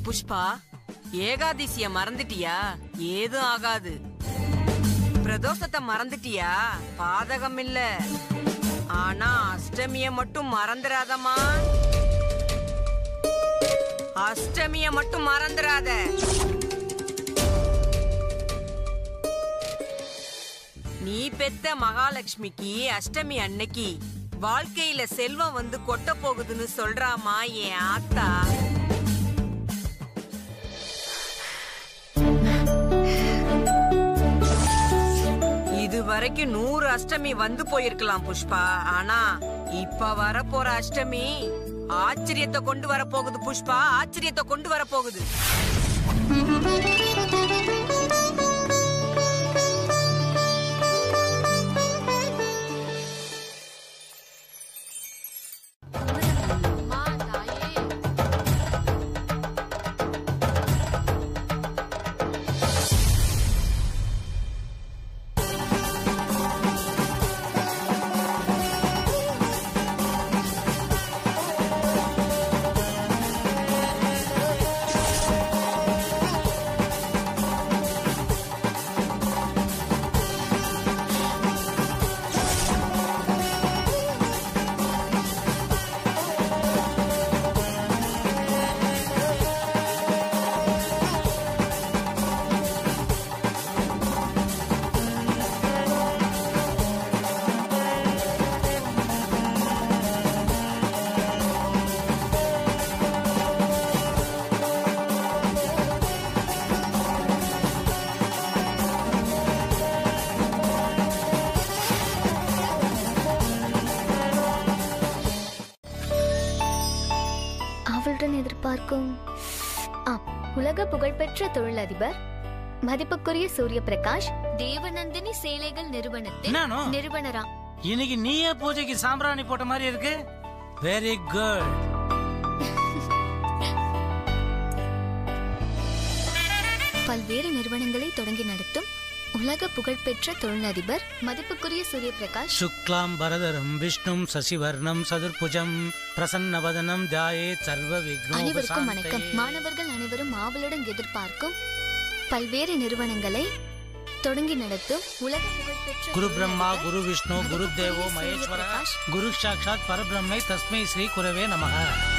புஷ்பா ஏகாதசிய மறந்துட்டியா ஏதும் ஆகாது பிரதோஷத்தை மறந்துட்டியா பாதகம் இல்ல ஆனா அஷ்டமிய மட்டும் மறந்துடாதம்மா அஷ்டமிய மட்டும் மறந்துடாத நீ பெத்த மகாலட்சுமிக்கு அஷ்டமி அன்னைக்கு வாழ்க்கையில செல்வம் வந்து கொட்ட போகுதுன்னு சொல்றாமா என் ஆத்தா இது வரைக்கும் நூறு அஷ்டமி வந்து போயிருக்கலாம் புஷ்பா ஆனா இப்ப வர போற அஷ்டமி ஆச்சரியத்தை கொண்டு வர போகுது புஷ்பா ஆச்சரியத்தை கொண்டு வர போகுது அவளுடன் எதிர்பார்க்கும் ஆ, உலக புகழ்பெற்ற தொழிலதிபர் மதிப்புக்குரிய சூரிய பிரகாஷ் தேவநந்தினி சேலைகள் நிறுவனத்தின் என்னானோ? நிறுவனரா இன்னைக்கு நீயே பூஜைக்கு சாம்பிராணி போட்ட மாதிரி இருக்கு வெரி குட் பல்வேறு நிறுவனங்களை தொடங்கி நடத்தும் உலக புகழ்பெற்ற தொழிலதிபர் மதிப்புக்குரிய சூரிய பிரகாஷ் சுக்லாம் பரதரம் விஷ்ணும் சசிவர்ணம் சதுர்புஜம் பிரசன்னவதனம் தியாயே சர்வ அனைவருக்கும் விக்னோபசாந்தயே. வணக்கம் மாணவர்கள் அனைவரும் ஆவலுடன் எதிர்பார்க்கும் பல்வேறு நிறுவனங்களை தொடங்கி நடத்தும் உலக புகழ்பெற்ற குரு பிரம்மா தொழிலதிபர் குரு விஷ்ணு குரு தேவோ மதிப்புக்குரிய சூரிய மகேஸ்வர பிரகாஷ் குரு சாட்சாத் பரபிரம்மை தஸ்மை ஸ்ரீ குரவே நமக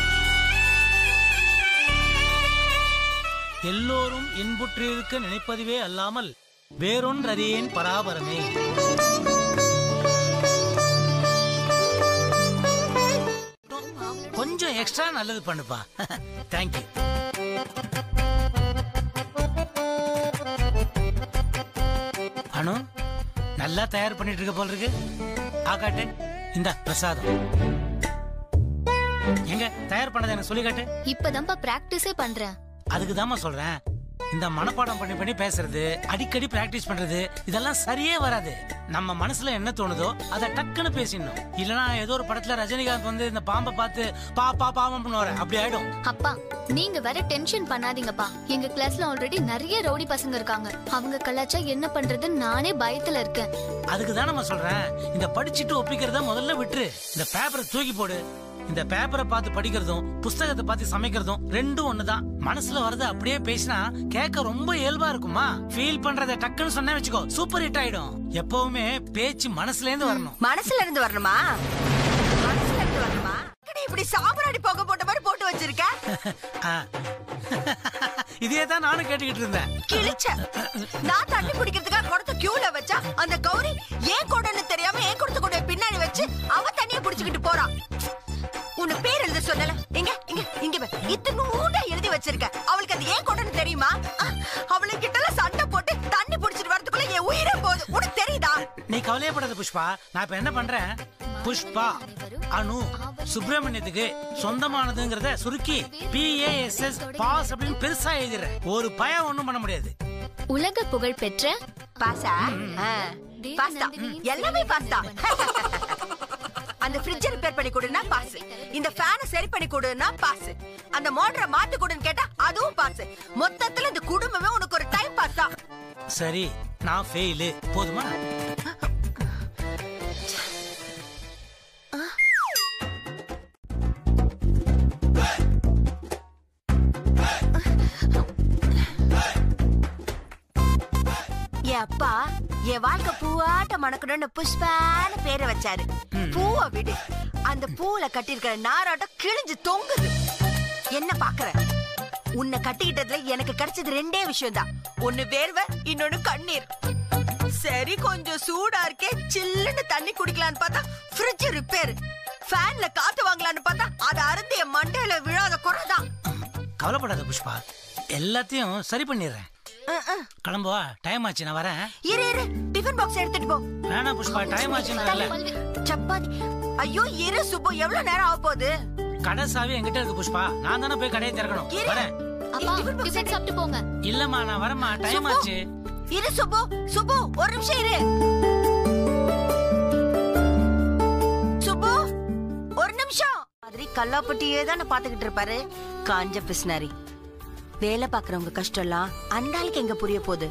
எல்லோரும் இன்புற்றிருக்க நினைப்பதுவே அல்லாமல் வேறொன்றறியேன் பராபரமே கொஞ்சம் எக்ஸ்ட்ரா நல்லது பண்ணுப்பா தேங்க்யூ அனு நல்லா தயார் பண்ணிட்டு இருக்க போல இருக்கு ஆகாட்டு இந்த பிரசாதம் எங்க தயார் பண்ணதை எனக்கு சொல்லி காட்டு இப்பதான்ப்பா பிராக்டிஸே பண்றேன் அதுக்கு சொல்றேன் இந்த மனப்பாடம் பண்ணி பண்ணி பேசுறது அடிக்கடி பிராக்டிஸ் பண்றது இதெல்லாம் சரியே வராது நம்ம மனசுல என்ன தோணுதோ அதை டக்குன்னு பேசிடணும் இல்லனா ஏதோ ஒரு படத்துல ரஜினிகாந்த் வந்து இந்த பாம்பை பார்த்து பா பா பாவம் பண்ணுவாரு அப்படி ஆயிடும் அப்பா நீங்க வேற டென்ஷன் பண்ணாதீங்கப்பா எங்க கிளாஸ்ல ஆல்ரெடி நிறைய ரவுடி பசங்க இருக்காங்க அவங்க கலாச்சா என்ன பண்றதுன்னு நானே பயத்துல இருக்கேன் அதுக்கு தான் நம்ம சொல்றேன் இந்த படிச்சுட்டு ஒப்பிக்கிறத முதல்ல விட்டுரு இந்த பேப்பரை தூக்கி போடு இந்த பேப்பரை பார்த்து படிக்கிறதும் புஸ்தகத்தை பார்த்து சமைக்கிறதும் ரெண்டும் ஒண்ணுதான் மனசுல வரத அப்படியே பேசினா கேட்க ரொம்ப இயல்பா இருக்குமா ஃபீல் பண்றத டக்குன்னு சொன்ன வச்சுக்கோ சூப்பர் ஹிட் ஆயிடும் எப்பவுமே பேச்சு மனசுல இருந்து வரணும் மனசுல இருந்து வரணுமா மனசுல இருந்து வரணுமா என்னடி இப்படி சாம்பிராணி போக போட்ட மாதிரி போட்டு வச்சிருக்க ஆ. இதே தான் நானும் கேட்டுக்கிட்டு இருந்தேன் கிழிச்ச நான் தண்ணி குடிக்கிறதுக்காக குடத்தை கியூல வச்சா அந்த கௌரி ஏன் குடம்னு தெரியாம ஏன் குடத்தை கொண்டு போய் பின்னாடி வச்சு அவ தண்ணிய புடிச்சுக்கிட்டு போறான் உன்னை பேர் எழுத சொல்லல இங்க இங்க இங்க பாரு. இத்தினூண்டா எழுதி வச்சிருக்க அவளுக்கு அது ஏன் குடம்னு தெரியுமா அஹ், அவளுக்கு கிட்ட சண்டை போட்டு தண்ணி புடிச்சிட்டு வரதுக்குள்ள என் உயிரே போகுது உனக்கு தெரியுதா நீ கவலையப்படாத புஷ்பா நான் இப்ப என்ன பண்றேன் புஷ்பா அனு சுப்பிரமணியத்துக்கு சொந்தமானதுங்கிறத சுருக்கி பிஏஎஸ்எஸ் பாஸ் அப்படின்னு பெருசா எழுதிடுறேன் ஒரு பயம் ஒண்ணும் பண்ண முடியாது உலக புகழ்பெற்ற பாசா பாஸ்தா எல்லாமே பாஸ்தா அந்த ஃப்ரிட்ஜ் ரிப்பேர் பண்ணி கொடுனா பாஸ் இந்த ஃபேனை சரி பண்ணி கொடுனா பாஸ் அந்த மோட்டரை மாத்தி கொடுன்னு கேட்டா அதுவும் பாஸ் மொத்தத்துல இந்த குடும்பமே உனக்கு ஒரு டைம் பாஸ் தான் சரி நான் ஃபெயிலு போதுமா அப்பா என் வாழ்க்கை பூவாட்ட மணக்கணும்னு புஷ்பான்னு பேரை வச்சாரு பூவை விடு அந்த பூவுல கட்டியிருக்கிற நாராட்டம் கிழிஞ்சு தொங்குது என்ன பாக்குற உன்னை கட்டிக்கிட்டதுல எனக்கு கிடைச்சது ரெண்டே விஷயம் தான் ஒண்ணு வேர்வை இன்னொன்னு கண்ணீர் சரி கொஞ்சம் சூடா இருக்கே சில்லுன்னு தண்ணி குடிக்கலான்னு பார்த்தா ஃப்ரிட்ஜ் ரிப்பேர் ஃபேன்ல காத்து வாங்கலான்னு பார்த்தா அது அருந்து என் மண்டையில விழாத குறைதான் கவலைப்படாத புஷ்பா எல்லாத்தையும் சரி பண்ணிடுறேன் அஹ், அஹ். கிளம்புவா டைம் ஆச்சு நான் வரேன் இரு இரு டிஃபன் பாக்ஸ் எடுத்துட்டு போ வேணாம் புஷ்பா டைம் ஆச்சுன்னு பல்வி சப்பாத்தி ஐயோ இரு சுப்பு எவ்வளவு நேரம் ஆக போகுது கடை சாவி என்கிட்ட இருக்கு புஷ்பா நான் தானே போய் கடையை திறக்கணும் இரு. வரேன் அப்பா டிஃபன் பாக்ஸ் டிஃபன் சாப்பிட்டு போங்க இல்லம்மா நான் வரேம்மா டைம் சுப்பு, ஆச்சு இரு சுப்பு சுப்பு ஒரு நிமிஷம் இரு சுப்பு ஒரு நிமிஷம் மாதிரி கல்லாப்பட்டியே தானே பாத்துக்கிட்டு இருப்பாரு காஞ்ச பிஸ்னாரி வேலை பாக்குறவங்க கஷ்டம் எல்லாம் அந்த ஆளுக்கு எங்க புரிய போகுது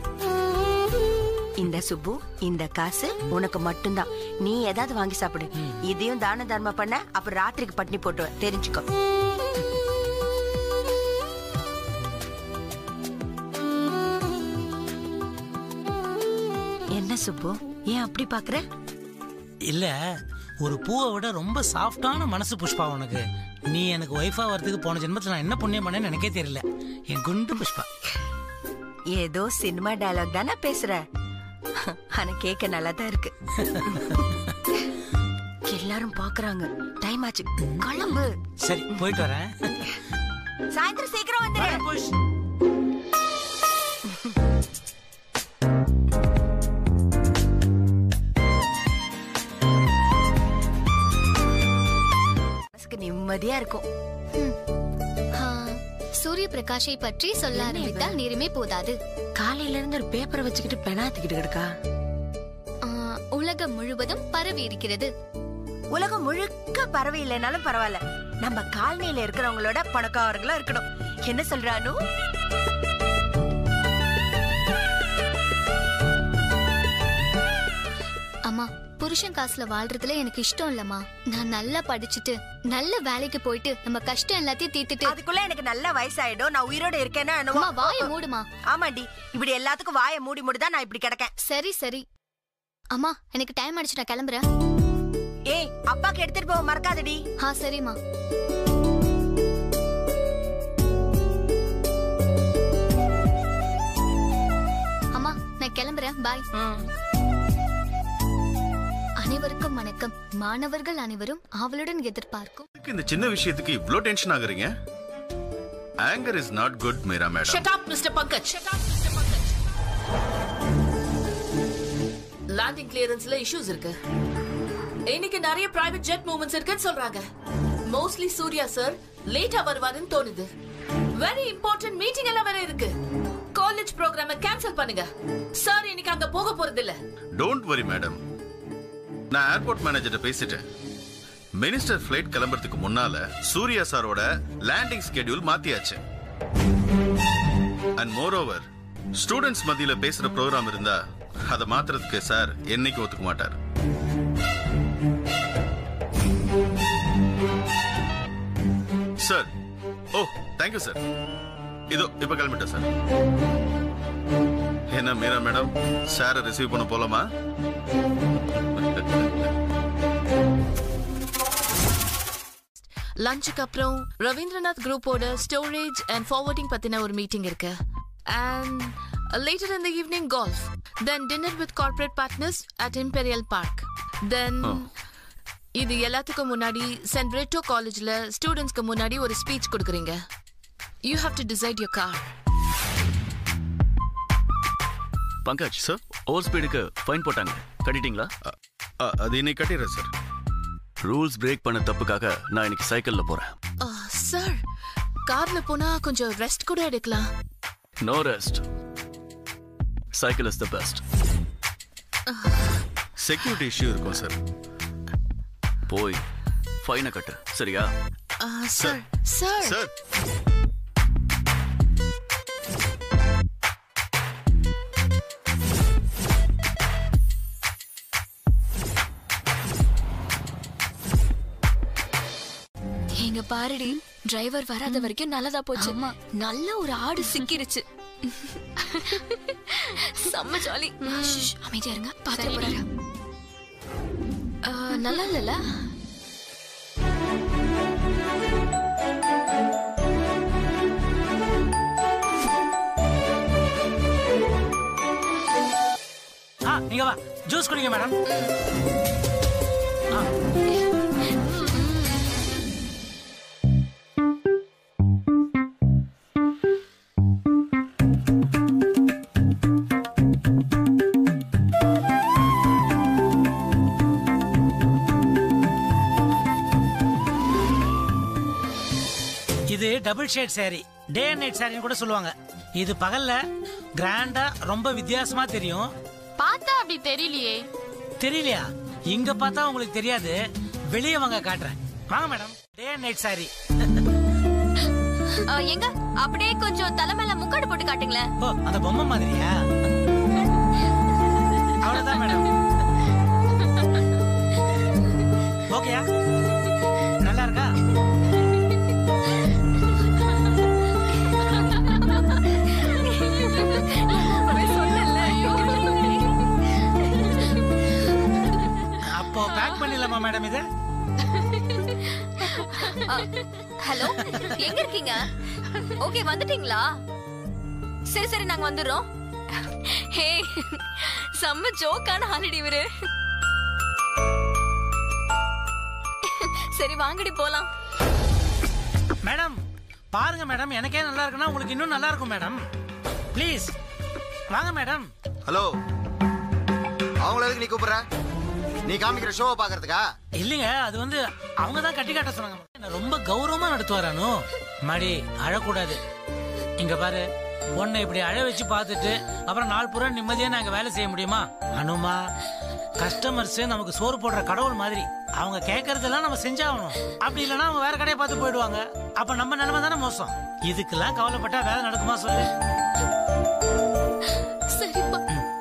இந்த சுப்பு இந்த காசு உனக்கு மட்டும்தான் நீ ஏதாவது வாங்கி சாப்பிடு இதையும் தான தர்மம் பண்ண அப்புறம் ராத்திரிக்கு பட்னி போட்டு தெரிஞ்சுக்கோ என்ன சுப்பு ஏன் அப்படி பாக்குற இல்ல ஒரு பூவை விட ரொம்ப சாஃப்டான மனசு புஷ்பா உனக்கு நீ எனக்கு ஒய்ஃபா வரதுக்கு போன ஜென்மத்துல நான் என்ன புண்ணியம் பண்ணேன்னு எனக்கே தெரியல என் குண்டு புஷ்பா ஏதோ சினிமா டயலாக் தானே பேசுற ஆனா கேட்க நல்லா தான் இருக்கு எல்லாரும் பாக்குறாங்க டைம் ஆச்சு கிளம்பு சரி போயிட்டு வரேன் சாயந்தரம் சீக்கிரம் வந்துரு வரேன் புஷ் மனசுக்கு நிம்மதியா இருக்கும் ஆ, சூரிய பிரகாஷை பற்றி சொல்ல ஆரம்பித்தால் நேரமே போதாது காலையில இருந்து ஒரு பேப்பரை வச்சுக்கிட்டு பெனாத்திக்கிட்டு கிடக்கா ஆ, உலகம் முழுவதும் பரவி இருக்கிறது உலகம் முழுக்க பறவை இல்லைனாலும் பரவாயில்ல நம்ம காலனியில இருக்கிறவங்களோட பணக்காரங்களா இருக்கணும் என்ன சொல்றானு அம்மா புருஷன் காசுல வாழ்றதுல எனக்கு இஷ்டம் இல்லம்மா நான் நல்லா படிச்சுட்டு நல்ல வேலைக்கு போயிட்டு நம்ம கஷ்டம் எல்லாத்தையும் தீர்த்துட்டு அதுக்குள்ள எனக்கு நல்ல வயசாயிடும் நான் உயிரோட இருக்கேன்னா என்னவோ அம்மா வாய மூடுமா ஆமாண்டி இப்படி எல்லாத்துக்கும் வாயை மூடி மூடி தான் நான் இப்படி கிடக்கேன் சரி சரி அம்மா எனக்கு டைம் ஆயிடுச்சு நான் கிளம்புறேன் ஏய் அப்பாக்கு எடுத்துட்டு போக மறக்காதடி ஆ சரிம்மா அம்மா நான் கிளம்புறேன் பாய் அனைவருக்கும் வணக்கம் மாணவர்கள் அனைவரும் ஆவலுடன் எதிர்பார்க்கும் எதுக்கு இந்த சின்ன விஷயத்துக்கு இவ்ளோ டென்ஷன் ஆகுறீங்க anchor is not good Meera madam Shut up, Mr. Pankaj. Shut up, Mr. Pankaj. Landing கிளியரன்ஸ்ல இஷ்யூஸ் இருக்கு இன்னைக்கு நிறைய பிரைவேட் ஜெட் மூவ்மெண்ட்ஸ் இருக்குன்னு சொல்றாங்க மோஸ்ட்லி சூர்யா சார் லேட்டா வருவாருன்னு தோணுது வெரி இம்பார்ட்டன்ட் மீட்டிங் எல்லாம் வேற இருக்கு காலேஜ் ப்ரோக்ராம கேன்சல் பண்ணுங்க சார் இன்னைக்கு அங்க போக போறது இல்ல டோன்ட் வரி மேடம் நான் ஏர்போர்ட் மேனேஜர்ட்ட பேசிட்டேன் மினிஸ்டர் ஃபிளைட் கிளம்புறதுக்கு முன்னால சூர்யா சாரோட லேண்டிங் ஸ்கெடியூல் மாத்தியாச்சு அண்ட் மோர் ஓவர் ஸ்டூடெண்ட்ஸ் மத்தியில பேசுற ப்ரோக்ராம் இருந்தா அதை மாத்துறதுக்கு சார் என்னைக்கு ஒத்துக்க மாட்டார் சார் ஓ தேங்க்யூ சார் இதோ இப்ப கிளம்பிட்டேன் சார் என்ன மீரா மேடம் சாரை ரிசீவ் பண்ண போலாமா லஞ்சுக்கு அப்புறம் ரவீந்திரநாத் குரூப்போட ஸ்டோரேஜ் அண்ட் ஃபார்வர்டிங் பத்தின ஒரு மீட்டிங் இருக்கு and later in the evening golf then dinner with corporate partners at Imperial Park then இது எல்லாத்துக்கும் முன்னாடி சென்ட் பிரிட்டோ காலேஜ்ல ஸ்டூடெண்ட்ஸ்க்கு முன்னாடி ஒரு ஸ்பீச் கொடுக்குறீங்க you have to decide your car Pankaj sir over ஸ்பீடுக்கு ஃபைன் போட்டாங்க கட்டிட்டீங்களா அ- அ- அது இன்னைக்கு கட்டிடுறேன் சார் ரூல்ஸ் பிரேக் பண்ண தப்புக்காக நான் இன்னைக்கு சைக்கிள்ல போறேன் சார் கார்ல போனா கொஞ்சம் ரெஸ்ட் கூட எடுக்கலாம் no rest cycle is the best security issue இருக்கும் சார் போய் ஃபைனை கட்டு சரியா சார் சார் சார் எங்க பாருடி டிரைவர் வராத வரைக்கும் நல்லதா போச்சு நல்ல ஒரு ஆடு சிக்கிருச்சு செம்ம ஜாலி அமைதியா இருங்க பாத்துட்டு போறாரு ஆ, நல்லா இல்லல்ல ஆ நீங்க வா ஜூஸ் குடிங்க மேடம் ஆ இது double shade saree day and night சாரின்னு கூட சொல்லுவாங்க இது பகல்ல கிராண்டா ரொம்ப வித்தியாசமா தெரியும் பார்த்தா அப்படி தெரியலையே தெரியலையா இங்க பார்த்தா உங்களுக்கு தெரியாது வெளியே வாங்க காட்டுறேன் வாங்க madam day and night sari ஆ, எங்க அப்படியே கொஞ்சம் தலை மேல முக்காடு போட்டு காட்டுங்களேன் ஓ அந்த பொம்மை மாதிரியா அவ்வளவுதான் மேடம் ஓகேயா நல்லா இருக்கா அப்போ பேக் பண்ணிடலாமா மேடம் இது ஹலோ எங்க இருக்கீங்க ஓகே வந்துட்டீங்களா சரி சரி நாங்க வந்துடுறோம் ஹே செம்ம ஜோக்கான ஹாலிடே இவரு சரி வாங்கடி போலாம் மேடம் பாருங்க மேடம் எனக்கே நல்லா இருக்குன்னா உங்களுக்கு இன்னும் நல்லா இருக்கும் மேடம் ப்ளீஸ் வாங்க மேடம் ஹலோ அவங்கள எதுக்கு நீ கூப்பிடுற நீ காமிக்கிற ஷோவை பாக்குறதுக்கா இல்லைங்க அது வந்து அவங்க தான் கட்டி காட்ட சொன்னாங்க என்ன ரொம்ப கௌரவமா நடத்துவாரானு மாடி அழக்கூடாது இங்க பாரு உன்னை இப்படி அழ வச்சு பார்த்துட்டு அப்புறம் நாள் பூரா நிம்மதியா நாங்க வேலை செய்ய முடியுமா அனுமா கஸ்டமர்ஸ் நமக்கு சோறு போடுற கடவுள் மாதிரி அவங்க கேட்கறதெல்லாம் நம்ம செஞ்சாகணும் அப்படி இல்லைன்னா அவங்க வேற கடையை பார்த்து போயிடுவாங்க அப்ப நம்ம நிலைமை தானே மோசம் இதுக்கெல்லாம் கவலைப்பட்டா வேலை நடக்குமா சொல்லு சரிப்பா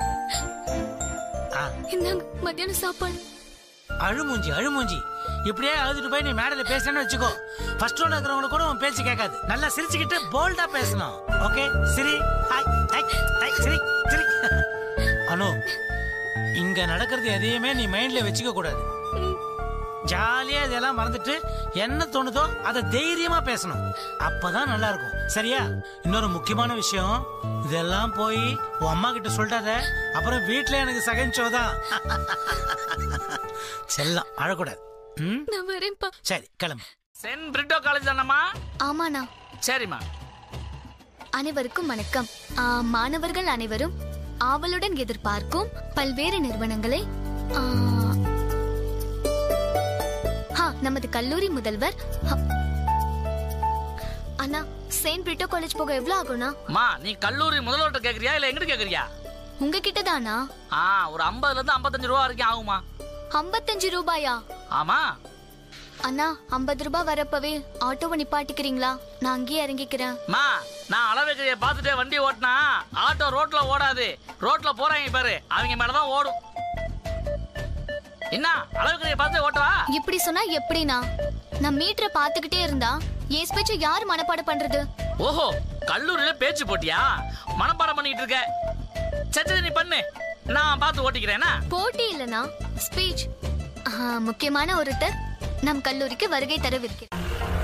ஆ இந்தாங்க மத்தியானம் சாப்பாடு அழுமூஞ்சி அழுமூஞ்சி இப்படியே அழுதுட்டு போய் நீ மேடையில பேசணும்னு வச்சுக்கோ ஃபர்ஸ்ட் ரோல இருக்கிறவங்க கூட உன் பேச்சு கேட்காது நல்லா சிரிச்சுக்கிட்டு போல்டா பேசணும் ஓகே சிரி ஹாய் ஹாய் ஹாய் சிரி சிரி அனு இங்க நடக்கிறது எதையுமே நீ மைண்ட்ல வச்சுக்க கூடாது ஜாலியா இதெல்லாம் மறந்துட்டு என்ன தோணுதோ அதை தைரியமா பேசணும் அப்பதான் நல்லா இருக்கும் சரியா இன்னொரு முக்கியமான விஷயம் இதெல்லாம் போய் உன் அம்மா கிட்ட சொல்லிட்டாத அப்புறம் வீட்ல எனக்கு சகஞ்சோதான் செல்லம் அழக்கூடாது ம் நான் வரேன்ப்பா சரி கிளம்பு சென்ட் பிரிட்டோ காலேஜ் தானம்மா ஆமாண்ணா சரிம்மா அனைவருக்கும் வணக்கம் ஆ, மாணவர்கள் அனைவரும் ஆவலுடன் எதிர்பார்க்கும் பல்வேறு நிறுவனங்களை ஆ, ஆ, நமது கல்லூரி முதல்வர் ஆ, அண்ணா செயின்ட் பிரிட்டோ காலேஜ் போக எவ்வளவு ஆகும்னா அம்மா நீ கல்லூரி முதல்வர்கிட்ட கேக்குறியா இல்ல எங்கிட்ட கேக்குறியா உங்ககிட்ட தானா ஆ ஒரு ஐம்பதுல இருந்து ஐம்பத்தஞ்சு ரூபா வரைக்கும் ஆகுமா ஐம்பத்தஞ்சு ரூபாயா ஆமா அண்ணா ஐம்பது ரூபாய் வரப்பவே ஆட்டோவை நிப்பாட்டிக்கிறீங்களா நான் அங்கேயே இறங்கிக்கிறேன் அம்மா நான் அளவுக்கு பார்த்துட்டே வண்டி ஓட்டினா ஆட்டோ ரோட்ல ஓடாது ரோட்ல போறாங்க பாரு அவங்க மேலதான் ஓடும் என்ன அளவுக்கு பார்த்து ஓட்டவா இப்படி சொன்னா எப்படிண்ணா நான் மீட்டரை பாத்துக்கிட்டே இருந்தா என் ஸ்பீச்சை யார் மனப்பாடம் பண்றது ஓஹோ கல்லூரியில பேச்சு போட்டியா மனப்பாடம் பண்ணிட்டு இருக்க சரி சரி, நீ பண்ணு நான் பார்த்து ஓட்டிக்கிறேன்னா போட்டி இல்லனா ஸ்பீச் முக்கியமான ஒருத்தர் நம் கல்லூரிக்கு வருகை தரவிருக்கிறார்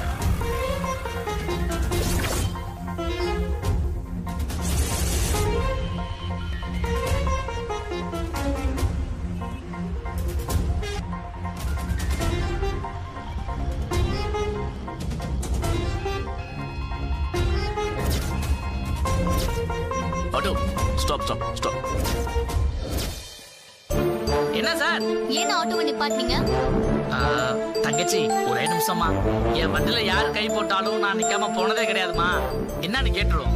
ஆட்டோ ஸ்டாப் ஸ்டாப் ஸ்டாப் என்ன சார் ஏன் ஆட்டோவை நிப்பாட்டினீங்க ஆ, தங்கச்சி ஒரே நிமிஷமா என் வண்டியில யார் கை போட்டாலும் நான் நிக்காம போனதே கிடையாதுமா என்னன்னு கேட்டுரும்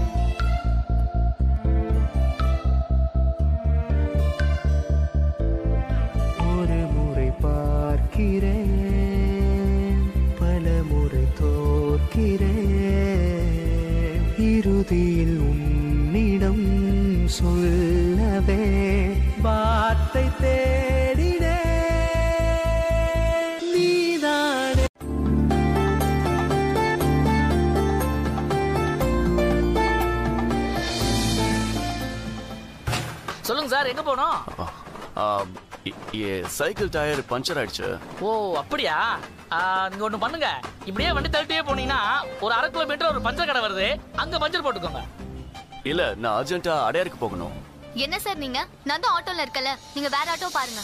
ஒரு முறை பார்க்கிறேன் பல முறை தோற்கிறேன் இறுதியில் உன்னிடம் சொல்லவே வார்த்தை தேடினேன் நீதானே சொல்லுங்க சார் எங்க போனோம் ஆ, இ- என் சைக்கிள் டயர் பஞ்சர் ஆயிடுச்சு ஓ அப்படியா ஆ, நீங்க ஒண்ணு பண்ணுங்க இப்படியே வண்டி தள்ளிட்டே போனீங்கன்னா ஒரு அரை கிலோமீட்டர் ஒரு பஞ்சர் கடை வருது அங்க பஞ்சர் போட்டுக்கோங்க இல்ல நான் அர்ஜென்ட்டா அடையாருக்கு போகணும் என்ன சார் நீங்க நான் தான் ஆட்டோல இருக்கல நீங்க வேற ஆட்டோ பாருங்க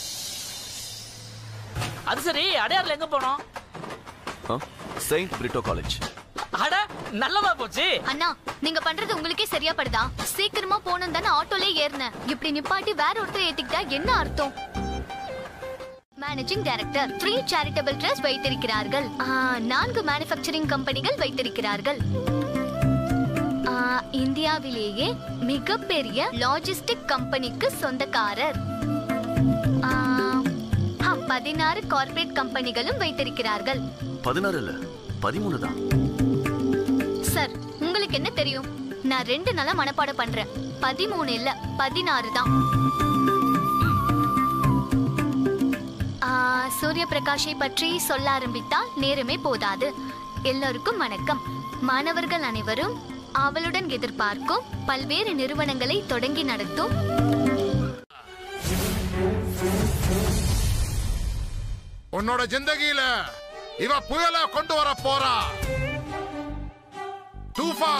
அது சரி அடையாறுல எங்க போனோம் செயின்ட் பிரிட்டோ காலேஜ் அட நல்லதா போச்சு அண்ணா நீங்க பண்றது உங்களுக்கே சரியா படுதா சீக்கிரமா போகணும் தானே ஆட்டோலே ஏறினேன் இப்படி நிப்பாட்டி வேற ஒருத்தர் ஏத்திக்கிட்டா என்ன அர்த்தம் managing director free charitable trust வைத்திருக்கிறார்கள் ஆ, நான்கு மேனுஃபேக்சரிங் கம்பெனிகள் வைத்திருக்கிறார்கள் ஆ, இந்தியாவிலேயே மிகப்பெரிய லாஜிஸ்டிக் கம்பெனிக்கு சொந்தக்காரர் ஆ, ஆ, பதினாறு கார்ப்பரேட் கம்பெனிகளும் வைத்திருக்கிறார்கள் பதினாறு இல்ல பதிமூணு தான் சார் உங்களுக்கு என்ன தெரியும் நான் ரெண்டு நாளா மனப்பாடம் பண்றேன் பதிமூணு இல்ல பதினாறு தான் ஆ, சூரிய பிரகாஷை பற்றி சொல்ல ஆரம்பித்தால் நேரமே போதாது எல்லோருக்கும் வணக்கம் மாணவர்கள் அனைவரும் ஆவலுடன் எதிர்பார்க்கும் பல்வேறு நிறுவனங்களை தொடங்கி நடத்தும் உன்னோட ஜிந்தகியில இவ புயல கொண்டு வர போறா தூஃபா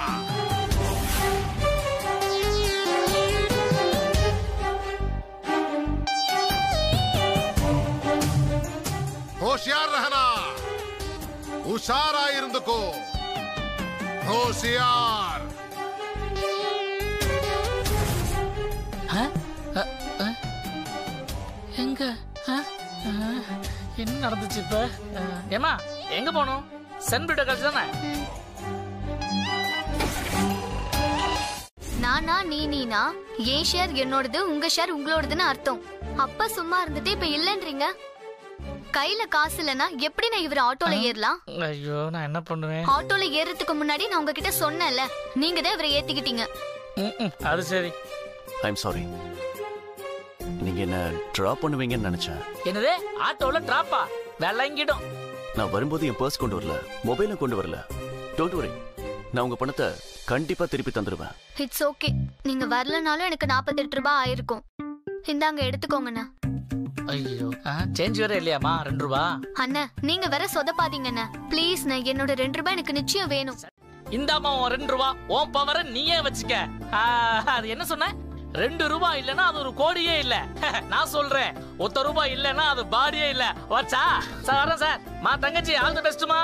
होशियार रहना உஷாரா இருந்துக்கோ होशियार எங்க ஆ? ஆ, என்ன நடந்துச்சு இப்ப ஆ, ஏம்மா எங்க போனோம் சென் பிரிட்டோ காலேஜ் தானே நானா நீ நீனா ஏன் ஷேர் என்னோடது உங்க ஷேர் உங்களோடதுன்னு அர்த்தம் அப்ப சும்மா இருந்துட்டு இப்ப இல்லன்றீங்க கையில காசு இல்லனா எப்படி நான் இவர் ஆட்டோல ஏறலாம் ஐயோ நான் என்ன பண்ணுவேன் ஆட்டோல ஏறதுக்கு முன்னாடி நான் உங்ககிட்ட சொன்னேன்ல நீங்க தான் இவரை ஏத்திக்கிட்டீங்க ம், ம், அது சரி ஐம் சாரி நீங்க என்ன ட்ராப் பண்ணுவீங்கன்னு நினைச்சேன் என்னது ஆட்டோல டிராப்பா வெள்ளங்கிடும் நான் வரும்போது என் பர்ஸ் கொண்டு வரல மொபைலும் கொண்டு வரல டோன்ட் வரி நான் உங்க பணத்தை கண்டிப்பா திருப்பி தந்துடுவேன் இட்ஸ் ஓகே நீங்க வரலனாலும் எனக்கு நாற்பத்தெட்டு ரூபாய் ஆயிருக்கும் இந்தாங்க எடுத்துக்கோங்கண்ணா ஐயோ சேஞ்ச் வேற இல்லையாமா ரெண்டு ரூபா அண்ணா நீங்க வேற சொதப்பாதீங்கண்ணா ப்ளீஸ் நான் என்னோட ரெண்டு ரூபாய் எனக்கு நிச்சயம் வேணும் இந்தாமா உன் ரெண்டு ரூபா உன் பவரை நீயே வச்சுக்க ஆ, அது என்ன சொன்ன ரெண்டு ரூபாய் இல்லனா அது ஒரு கோடியே இல்ல நான் சொல்றேன் ஒத்த ரூபாய் இல்லனா அது பாடியே இல்ல வச்சா சார் வரேன் சார் மா தங்கச்சி ஆல் தி பெஸ்ட்மா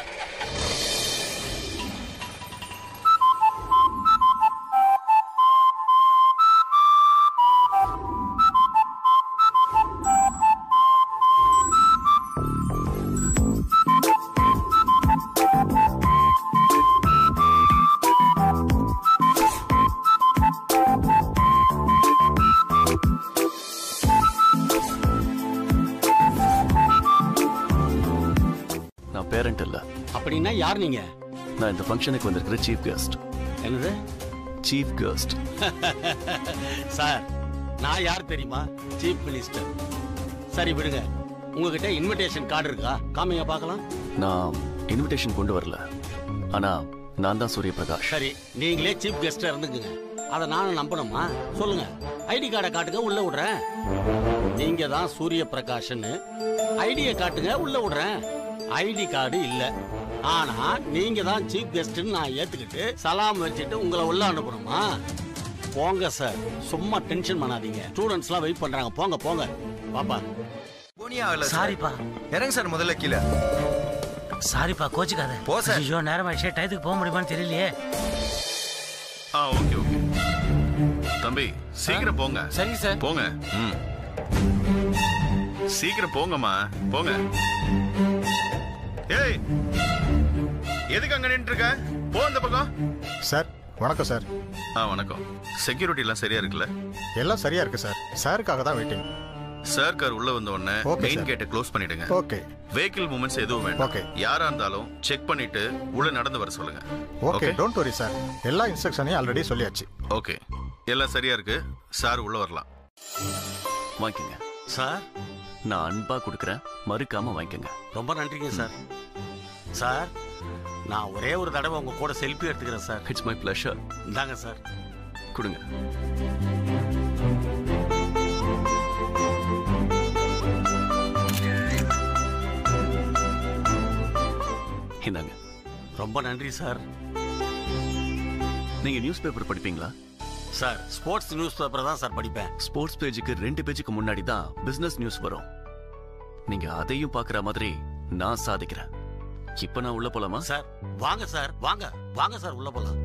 நான் பேரண்ட் இல்ல அப்படின்னா யார் நீங்க நான் இந்த ஃபங்க்ஷனுக்கு வந்திருக்கிற சீஃப் கெஸ்ட் என்னது சீஃப் கெஸ்ட் சார் நான் யார் தெரியுமா சீஃப் மினிஸ்டர் சரி விடுங்க உங்ககிட்ட இன்விடேஷன் கார்டு இருக்கா காமிங்க பார்க்கலாம் நான் இன்விடேஷன் கொண்டு வரல ஆனா நான் தான் சூரிய பிரகாஷ் சரி நீங்களே சீஃப் கெஸ்டா இருந்துக்குங்க அதை நானும் நம்பணுமா சொல்லுங்க ஐடி கார்டை காட்டுங்க உள்ள விடுறேன் நீங்க தான் சூரிய பிரகாஷ்னு ஐடியை காட்டுங்க உள்ள விடுறேன் ஐடி கார்டு இல்ல ஆனா நீங்க தான் சீஃப் கெஸ்ட்னு நான் ஏத்துக்கிட்டு சலாம் வச்சுட்டு உங்களை உள்ள அனுப்பணுமா போங்க சார் சும்மா டென்ஷன் பண்ணாதீங்க ஸ்டூடெண்ட்ஸ்லாம் வெயிட் பண்றாங்க போங்க போங்க பாப்பா சாரிப்பா இறங்க சார் முதல்ல கீழே சாரிப்பா கோச்சுக்காத போ சார். ஐயோ நேரம் ஆயிடுச்சே டயத்துக்கு போக முடியுமான்னு தெரியலையே ஆ ஓகே ஓகே தம்பி சீக்கிரம் போங்க சரிங்க சார் போங்க ம் சீக்கிரம் போங்கம்மா போங்க ஏய் எதுக்கு அங்க நின்று இருக்க போ அந்த பக்கம் சார் வணக்கம் சார் ஆ வணக்கம் செக்யூரிட்டி எல்லாம் சரியா இருக்குல்ல எல்லாம் சரியா இருக்கு சார் சாருக்காக தான் வெயிட்டிங் சார் கார் உள்ள வந்த உடனே Okay, மெயின் sir. கேட்டை க்ளோஸ் பண்ணிடுங்க ஓகே வெஹிக்கிள் மூமெண்ட்ஸ் எதுவும் வேண்டாம் Okay. யாரா இருந்தாலும் செக் பண்ணிட்டு உள்ள நடந்து வர சொல்லுங்க ஓகே டோன்ட் வரி சார் எல்லா இன்ஸ்ட்ரக்ஷனையும் ஆல்ரெடி சொல்லியாச்சு ஓகே எல்லாம் சரியா இருக்கு சார் உள்ள வரலாம் வாங்கிக்கங்க சார் நான் அன்பா கொடுக்குறேன் மறுக்காம வாங்கிக்கங்க ரொம்ப நன்றிங்க சார் சார் நான் ஒரே ஒரு தடவை உங்க கூட செல்ஃபி எடுத்துக்கிறேன் சார் இட்ஸ் மை ப்ளஷர் இந்தாங்க சார் கொடுங்க இந்தாங்க ரொம்ப நன்றி சார் நீங்க நியூஸ் பேப்பர் படிப்பீங்களா சார் ஸ்போர்ட்ஸ் நியூஸ் பேப்பர் தான் சார் படிப்பேன் ஸ்போர்ட்ஸ் பேஜுக்கு ரெண்டு பேஜுக்கு முன்னாடி தான் பிசினஸ் நியூஸ் வரும் நீங்க அதையும் பார்க்குற மாதிரி நான் சாதிக்கிறேன் இப்ப நான் உள்ள போலாமா சார் வாங்க சார் வாங்க வாங்க சார் உள்ள போலாம்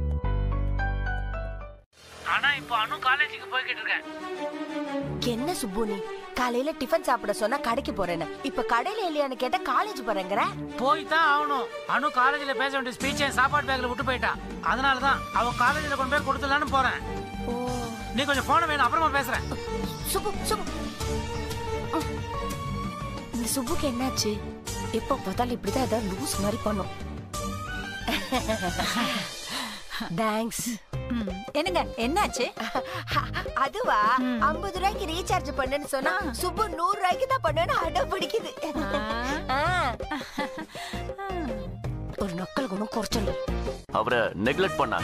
ஆனா இப்போ அனு காலேஜுக்கு போய்கிட்டு இருக்கேன் என்ன சுப்பு நீ காலையில டிஃபன் சாப்பிட சொன்னா கடைக்கு போறேன்னு இப்ப கடையில இல்லையான்னு கேட்டா காலேஜ் போறேங்கிற போய் தான் ஆகணும் அனு காலேஜ்ல பேச வேண்டிய ஸ்பீச்சை சாப்பாடு பேக்ல விட்டு போயிட்டா அதனால தான் அவ காலேஜ்ல கொண்டு போய் கொடுத்துலான்னு போறேன் நீ கொஞ்சம் போன வேணும் அப்புறமா பேசுறேன் சுப்பு சுப்பு ம். இந்த சுப்புக்கு என்னாச்சு எப்ப பார்த்தாலும் இப்படிதான் ஏதாவது லூஸ் மாதிரி பண்ணும் தேங்க்ஸ் என்னங்க என்னாச்சு அதுவா ஐம்பது ரூபாய்க்கு ரீசார்ஜ் பண்ணுன்னு சொன்னா சுப்பு நூறு ரூபாய்க்கு தான் பண்ணுன்னு அடம் பிடிக்குது ஆ. ஒரு நக்கல் குணம் குறைச்சல் அவரை நெக்லெக்ட் பண்ணாங்க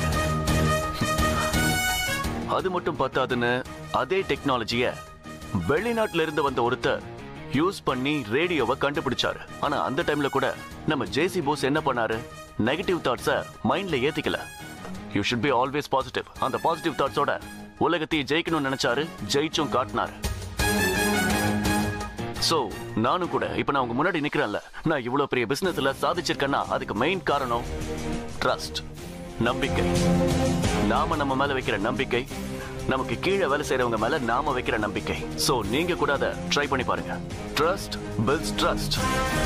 அது மட்டும் பத்தாதுன்னு அதே டெக்னாலஜிய வெளிநாட்டுல இருந்து வந்த ஒருத்தர் யூஸ் பண்ணி ரேடியோவை கண்டுபிடிச்சாரு ஆனா அந்த டைம்ல கூட நம்ம ஜேசி போஸ் என்ன பண்ணாரு நெகட்டிவ் தாட்ஸ மைண்ட்ல ஏத்திக்கல you should be always positive அந்த பாசிட்டிவ் தாட்ஸோட உலகத்தையும் ஜெயிக்கணும்னு நினைச்சாரு ஜெயிச்சும் காட்டினாரு சோ நானும் கூட இப்ப நான் உங்க முன்னாடி நிக்கிறேன்ல நான் இவ்வளவு பெரிய பிசினஸ்ல சாதிச்சிருக்கேன்னா அதுக்கு மெயின் காரணம் ட்ரஸ்ட் நம்பிக்கை நாம நம்ம மேல வைக்கிற நம்பிக்கை நமக்கு கீழே வேலை செய்யறவங்க மேல நாம வைக்கிற நம்பிக்கை சோ நீங்க கூட அதை ட்ரை பண்ணி பாருங்க trust pills trust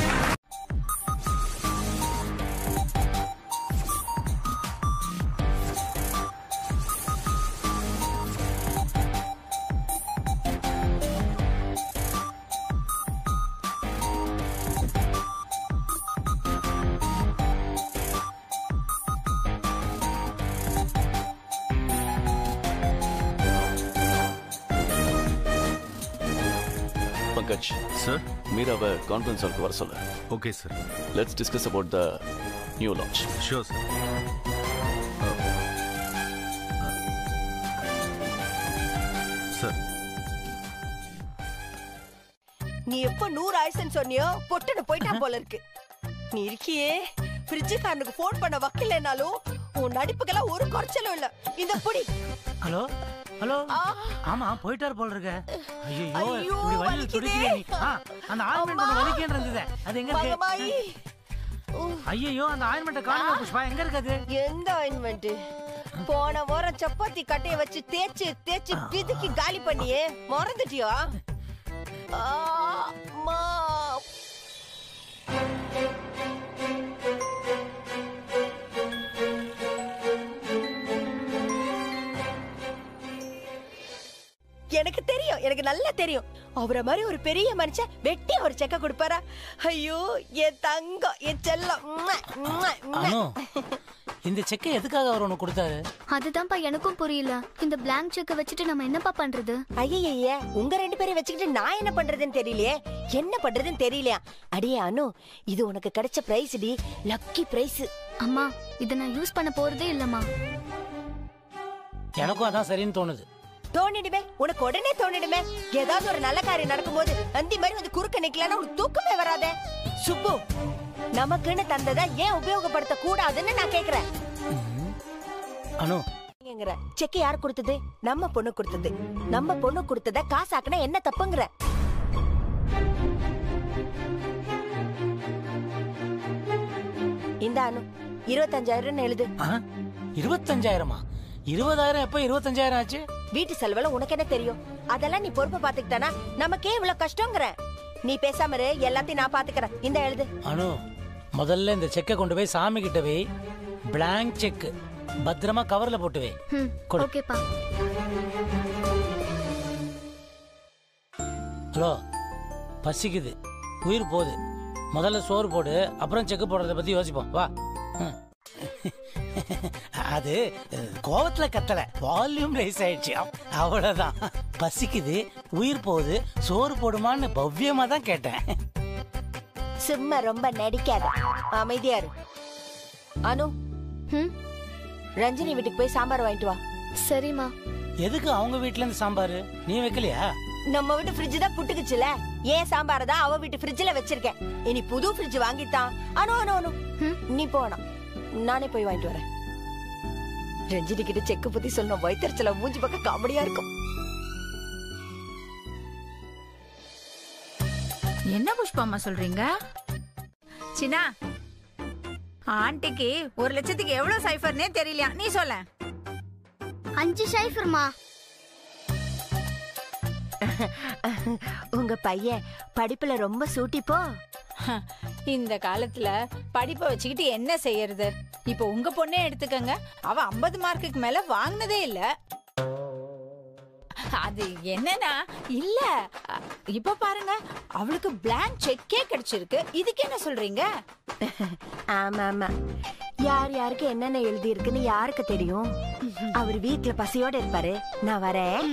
Pankaj sir மீராவை கான்ஃபரன்ஸ் ஹாலுக்கு வர சொல்ல okay sir let's discuss about the new launch sure sir sir நீ எப்ப நூறு ஆயிசன் சொன்னியோ பொட்டுன்னு போயிட்டா போல இருக்கு நீ இருக்கியே ஃப்ரிட்ஜுக்காரனுக்கு ஃபோன் பண்ண வக்கலைனாலும் உன் நடிப்புக்கெல்லாம் ஒரு குறைச்சலும் இல்ல இந்த புடி ஹலோ ஹலோ ஆமா போயிட்டாரு போல இருக்க ஐயோ ஐயோ, இப்படி வலி வலிக்குதே. துடிக்கிறே நீ ஆ, அந்த ஆயின்மெண்ட் ஒன்று வலிக்கேன்னு இருந்தது அது எங்க மகமாயி இருக்கு ஐயோ அந்த ஆயின்மெண்ட் காணுங்க புஷ்பா எங்க இருக்குது எந்த ஆயின்மெண்ட் போன வாரம் சப்பாத்தி கட்டைய வச்சு தேய்ச்சு தேய்ச்சு பிதுக்கி காலி பண்ணியே மறந்துட்டியா ஆ, அம்மா. எனக்கு தெரியும் எனக்கு நல்லா தெரியும் அவரை மாதிரி ஒரு பெரிய மனுஷன் வெட்டி ஒரு செக்க கொடுப்பாரா ஐயோ என் தங்கம் என் செல்லம் உம்மா, உம்மா, உம்மா. அனு இந்த செக்கை எதுக்காக அவர் உனக்கு கொடுத்தாரு அதுதான்ப்பா எனக்கும் புரியல இந்த பிளாங்க் செக்கை வச்சுட்டு நம்ம என்னப்பா பண்றது ஐயய்ய உங்க ரெண்டு பேரையும் வச்சுக்கிட்டு நான் என்ன பண்றதுன்னு தெரியலையே என்ன பண்றதுன்னு தெரியலையா அடியே அனு இது உனக்கு கிடைச்ச பிரைஸ் டி லக்கி பிரைஸ் அம்மா இதை நான் யூஸ் பண்ண போறதே இல்லம்மா எனக்கும் அதான் சரின்னு தோணுது தோணிடுமே உனக்கு உடனே தோணிடுமே ஏதாவது ஒரு நல்ல காரியம் நடக்கும்போது அந்தி மாதிரி வந்து குறுக்க நிக்கலன்னா உனக்கு தூக்கமே வராதே சுப்பு நமக்குன்னு தந்ததை ஏன் உபயோகப்படுத்த கூடாதுன்னு நான் கேக்குறேன் அனு ஏங்கிற செக் யார் கொடுத்தது நம்ம பொண்ணு கொடுத்தது நம்ம பொண்ணு கொடுத்தத காசாக்குனா என்ன தப்புங்கிற இந்த அனு இருபத்தஞ்சாயிரம் எழுது ஆ, இருபத்தஞ்சாயிரமா இருபதாயிரம் எப்ப இருபத்தஞ்சாயிரம் ஆச்சு வீட்டு செலவுல உனக்கு என்ன தெரியும் அதெல்லாம் நீ பொறுப்பை பாத்துக்கிட்டானா நமக்கே இவ்வளவு கஷ்டங்கிற நீ பேசாம இரு எல்லாத்தையும் நான் பாத்துக்கறேன் இந்த எழுது அனு முதல்ல இந்த செக்கை கொண்டு போய் சாமி கிட்ட வை பிளாங்க் செக் பத்திரமா கவர்ல போட்டு வை ம் கொடு. ஓகேப்பா ஹலோ பசிக்குது உயிர் போகுது முதல்ல சோறு போடு அப்புறம் செக்கு போடுறத பத்தி யோசிப்போம் வா ம். அது அஹ், கோவத்துல கத்தல வால்யூம் ரைஸ் ஆயிடுச்சு அவ்- அவ்வளவுதான் பசிக்குது உயிர் போகுது சோறு போடுமான்னு பவ்யமா தான் கேட்டேன் சும்மா ரொம்ப நடிக்காத அமைதியா இரு அனு ம் ரஞ்சினி வீட்டுக்கு போய் சாம்பார் வாங்கிட்டு வா சரிம்மா எதுக்கு அவங்க வீட்ல இருந்து சாம்பார் நீ வைக்கலையா நம்ம வீட்டு ஃப்ரிட்ஜ் தான் புட்டுக்குச்சுல ஏன் சாம்பார தான் அவ வீட்டு ஃப்ரிட்ஜ்ல வச்சிருக்கேன் இனி புது ஃப்ரிட்ஜ் வாங்கித்தான் அனு அனு அனு நீ போனா நானே போய் வாங்கிட்டு வரேன் ரஞ்சினி கிட்ட செக்கு பத்தி சொல்லணும் வயிற்றுச்சல மூஞ்சி பக்கம் காமெடியா இருக்கும் என்ன புஷ்பம்மா சொல்றீங்க சின்னா ஆண்டிக்கு ஒரு லட்சத்துக்கு எவ்வளவு சைஃபர்னே தெரியலையா நீ சொல்ல அஞ்சு சைஃபர்மா உங்க பையன் படிப்புல ரொம்ப சூட்டிப்போ இந்த காலத்துல படிப்பை வச்சுக்கிட்டு என்ன செய்யறது இப்போ உங்க பொண்ணே எடுத்துக்கங்க அவ 50 மார்க்குக்கு மேல வாங்கினதே இல்ல அது என்னன்னா இல்ல அ- இப்ப பாருங்க அவளுக்கு blank செக்கே கிடைச்சிருக்கு இதுக்கு என்ன சொல்றீங்க ஆமா ஆமா யார் யாருக்கு என்னென்ன எழுதி இருக்குன்னு யாருக்கு தெரியும் அவர் வீட்ல பசியோட இருப்பாரு நான் வரேன்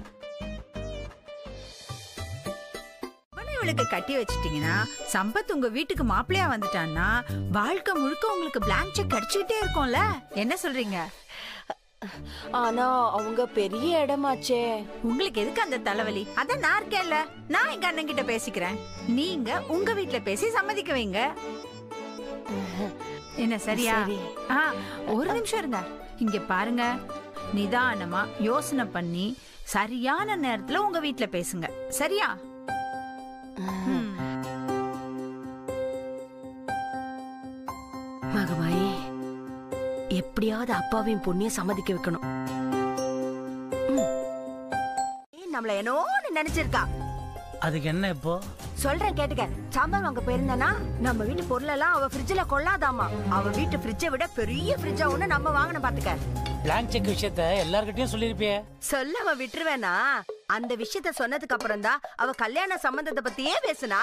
அவனை இவளுக்கு கட்டி வச்சிட்டீங்கன்னா சம்பத் உங்க வீட்டுக்கு மாப்பிள்ளையா வந்துட்டான்னா வாழ்க்கை முழுக்க உங்களுக்கு blank செக் கிடைச்சுக்கிட்டே இருக்கும்ல என்ன சொல்றீங்க ஆனா அவங்க பெரிய இடமாச்சே உங்களுக்கு எதுக்கு அந்த தலைவலி அதான் நான் இருக்கேன்ல நான் எங்க அண்ணன் கிட்ட பேசிக்கிறேன் நீங்க உங்க வீட்ல பேசி சம்மதிக்க வைங்க என்ன சரியா சரி. ஆ ஒரு நிமிஷம் இருங்க இங்க பாருங்க நிதானமா யோசனை பண்ணி சரியான நேரத்துல உங்க வீட்ல பேசுங்க சரியா ம். மகமாயி எப்படியாவது அப்பாவையும் பொண்ணையும் சம்மதிக்க வைக்கணும் ம். ஏய், நம்மள என்னோன்னு நினைச்சிருக்கா அதுக்கு என்ன இப்போ சொல்றேன் கேட்டுக்க சாம்பார் வாங்க போயிருந்தானா நம்ம வீட்டு பொருளெல்லாம் அவ ஃப்ரிட்ஜ்ல கொள்ளாதாமா அவ வீட்டு ஃப்ரிட்ஜை விட பெரிய ஃப்ரிட்ஜா ஒண்ணு நம்ம வாங்கணும் பாத்துக்க பிளாங்க் செக் விஷயத்த எல்லார்கிட்டயும் சொல்லிருப்பியே சொல்ல அவ விட்டுருவேனா அந்த விஷயத்த சொன்னதுக்கு அப்புறம் தான் அவ கல்யாண சம்பந்தத்தை பத்தியே பேசுனா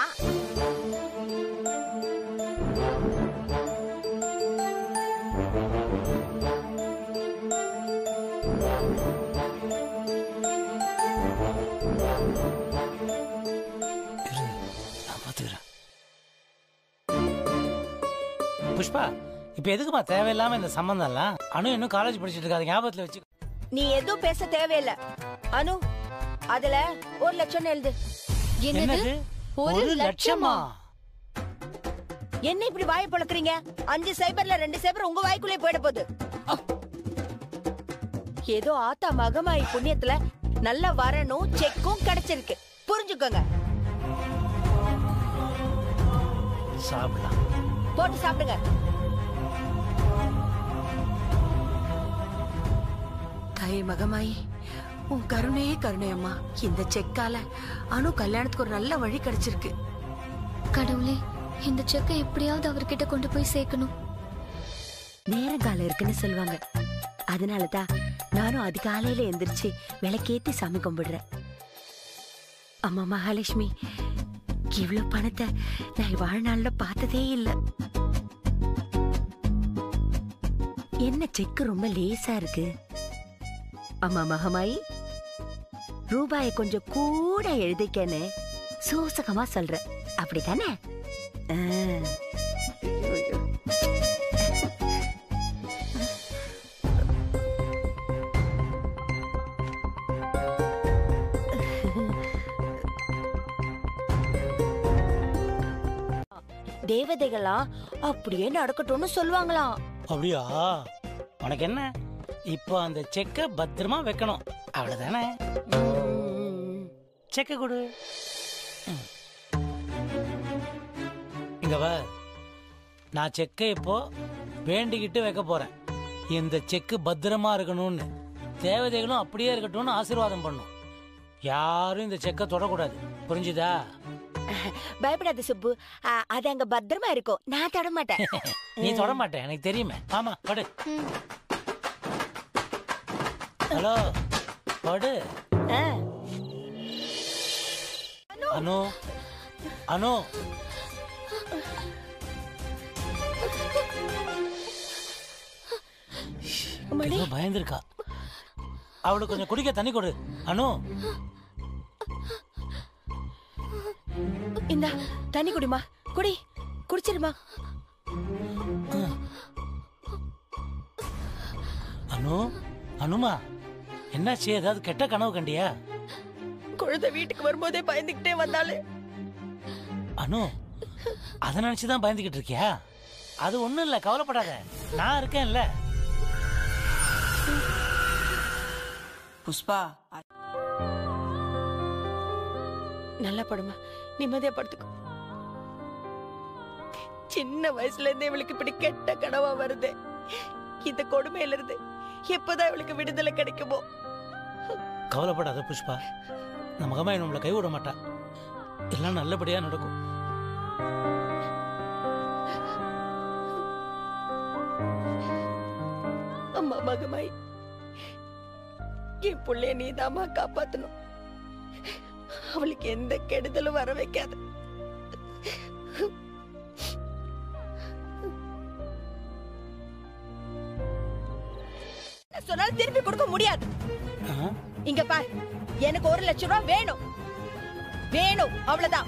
நான் பாத்துக்கிறேன் புஷ்பா இப்ப எதுக்குமா தேவையில்லாம இந்த சம்பந்தம் எல்லாம் அனு இன்னும் காலேஜ் படிச்சிட்டு இருக்காது ஞாபகத்துல வச்சு நீ எதுவும் பேச தேவையில்ல அனு அதுல ஒரு லட்சம் எழுது என்னது ஒரு லட்சமா என்ன இப்படி வாயை பழக்கிறீங்க அஞ்சு சைபர்ல ரெண்டு சைபர் உங்க வாய்க்குள்ளே போயிட போகுது ஏதோ ஆத்தா மகமாயி புண்ணியத்துல நல்ல வரணும் செக்கும் கிடைச்சிருக்கு புரிஞ்சுக்கோங்க சாப்பிடலாம் போட்டு சாப்பிடுங்க தாய் மகமாயி உன் கருணையே கருணை அம்மா இந்த செக்கால அனு கல்யாணத்துக்கு ஒரு நல்ல வழி கிடைச்சிருக்கு கடவுளே இந்த செக்கை எப்படியாவது அவர்கிட்ட கொண்டு போய் சேர்க்கணும் நேரங்காலம் இருக்குன்னு சொல்லுவாங்க அதனாலதான் நானும் அதிகாலையில எந்திரிச்சு விளக்கேத்தி சாமி கும்பிடுறேன் அம்மா மகாலட்சுமி இவ்வளவு பணத்தை நான் வாழ்நாள்ல பார்த்ததே இல்ல என்ன செக்கு ரொம்ப லேசா இருக்கு அம்மா மகமாயி ரூபாயை கொஞ்சம் கூட எழுதிக்கன்னு சூசகமா சொல்ற அப்படிதானே ஆ. ஐயோ, ஐயோ. தேவதைகளா அப்படியே நடக்கட்டும்னு சொல்லுவாங்களாம் அப்படியா உனக்கு என்ன இப்போ அந்த செக்கை பத்திரமா வைக்கணும் அவ்வளவுதானே செக்க கொடு ம். இங்க வா நான் செக்கை இப்போ வேண்டிக்கிட்டு வைக்க போறேன் இந்த செக்கு பத்திரமா இருக்கணும்னு தேவதைகளும் அப்படியே இருக்கட்டும்னு ஆசீர்வாதம் பண்ணும் யாரும் இந்த செக்கை தொடக்கூடாது புரிஞ்சுதா பயப்படாத சுப்பு ஆ, அது அங்க பத்திரமா இருக்கும் நான் தொட மாட்டேன் நீ தொட மாட்டேன் எனக்கு தெரியுமே ஆமா படு ஹலோ படு ஆ. அனு அனு ஏதோ பயந்துருக்கா அவளுக்கு கொஞ்சம் குடிக்க தண்ணி கொடு அனு இந்த தண்ணி குடிமா குடி குடிச்சிருமா அனு அனுமா என்னாச்சு ஏதாவது கெட்ட கனவு கண்டியா குழந்தை வீட்டுக்கு வரும்போதே பயந்துகிட்டே வந்தாலே அனு அதை நினைச்சுதான் பயந்துகிட்டு இருக்கியா அது ஒண்ணும் இல்ல கவலைப்படாத நான் இருக்கேன்ல புஷ்பா நல்லா படுமா நிம்மதியா படுத்துக்கோ சின்ன வயசுல இருந்தே இவளுக்கு இப்படி கெட்ட கனவா வருது இந்த கொடுமையில இருந்து எப்பதான் இவளுக்கு விடுதலை கிடைக்குமோ கவலைப்படாத புஷ்பா நம்ம அம்மா நம்மளை கைவிட மாட்டா எல்லாம் நல்லபடியா நடக்கும் அம்மா மகமாய் என் புள்ளைய நீதாம்மா காப்பாத்தணும் அவளுக்கு எந்த கெடுதலும் வர வைக்காத சொன்னாலும் திருப்பி கொடுக்க முடியாது இங்க பார் எனக்கு ஒரு லட்சம் ரூபாய் வேணும் வேணும் அவ்வளவுதான்